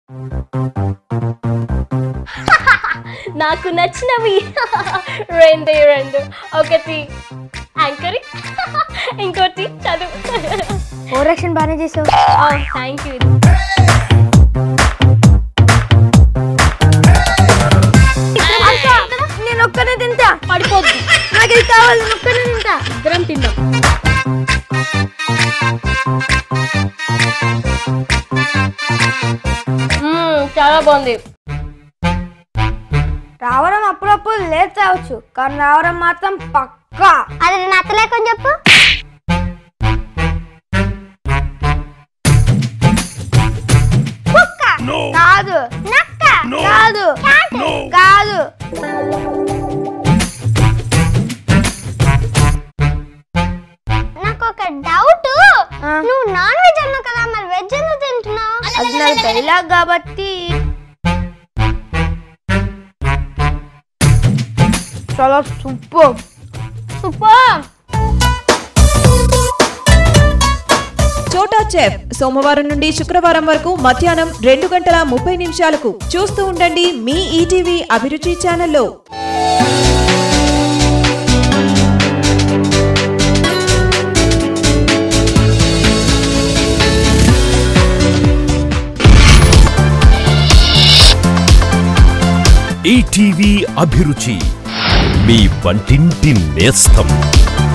నాకు నచ్చినవి రెండే రెండు ఒకటి యాంకరింగ్ ఇంకోటి చదువు ఓరక్షన్ బాగానే చేసావు థ్యాంక్ యూ నేను ఒక్కనే తింటా పడిపోద్ది నాకు ఇది కావాలి నేను ఒక్కనే తింటా ఇద్దరం తిందాం మ్మ్, చాలా బాగుంది రావడం అప్పుడప్పుడు లేట్ రావచ్చు కానీ రావడం మాత్రం పక్కా అది నేను అత్తలేకని చెప్పు కుక్క కాదు నక్క కాదు cat, కాదు నాకు ఒక డౌట్ ఆ. నువ్వు నాన్ వెజ్ అన్నావు కదా మరి వెజ్ ఎందుకు తింటున్నావు అది నాకు డైలాగ్ కాబట్టి చాలా సూపర్ సూపర్ చోటా చెఫ్ సోమవారం నుండి శుక్రవారం వరకు మధ్యాహ్నం రెండు గంటల ముప్పై నిమిషాలకు చూస్తూ ఉండండి మీ ఈటీవీ అభిరుచి ఛానల్లో ఈటీవీ అభిరుచి మీ వంటింటి నేస్తం